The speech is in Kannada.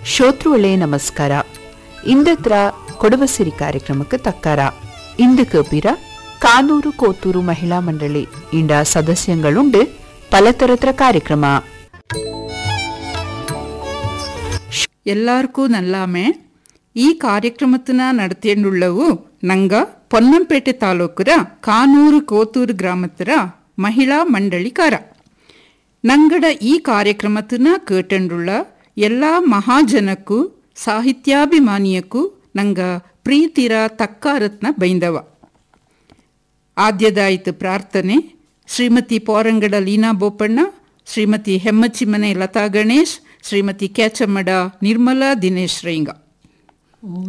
ಶ್ರೋತೃಗಳೇ ನಮಸ್ಕಾರ ಇಂದತ್ರ ಕೊಡವಸಿರಿ ಕಾರ್ಯಕ್ರಮಕ್ಕೆ ತಕ್ಕಾರ ಇಂದು ಕೇಪಿರ ಕಾನೂರು ಕೋತೂರು ಮಹಿಳಾ ಮಂಡಳಿ ಇಂಡ ಸದಸ್ಯങ്ങളുണ്ട് പലതരത്തില ಕಾರ್ಯಕ್ರಮ ಎಲ್ಲಾರ್ಗೂ ನಲ್ಲಾಮೆ ಈ ಕಾರ್ಯಕ್ರಮತನ ನಡೆತೇಂಡುಳ್ಳವು ನಂಗ ಪೊನ್ನಂಪೇಟೆ ತಾಲೂಕುರ ಕಾನೂರು ಕೋತೂರು ಗ್ರಾಮತರ ಮಹಿಳಾ ಮಂಡಳಿಕಾರ ನಂಗಡ ಈ ಕಾರ್ಯಕ್ರಮತನ ಕೇಟಂಡುಳ್ಳ ಎಲ್ಲ ಮಹಾಜನಕ್ಕೂ ಸಾಹಿತ್ಯಾಭಿಮಾನಿಯಕ್ಕೂ ನಂಗ ಪ್ರೀತಿರ ತಕ್ಕಾರತ್ನ ಬೈಂದವ ಆದ್ಯದಾಯಿತು ಪ್ರಾರ್ಥನೆ ಶ್ರೀಮತಿ ಪೋರಂಗಡ ಲೀನಾ ಬೋಪಣ್ಣ ಶ್ರೀಮತಿ ಹೆಮ್ಮಚಿಮನೆ ಲತಾ ಗಣೇಶ್ ಶ್ರೀಮತಿ ಕ್ಯಾಚಮ್ಮಡ ನಿರ್ಮಲಾ ದಿನೇಶ್ ರೇಂಗ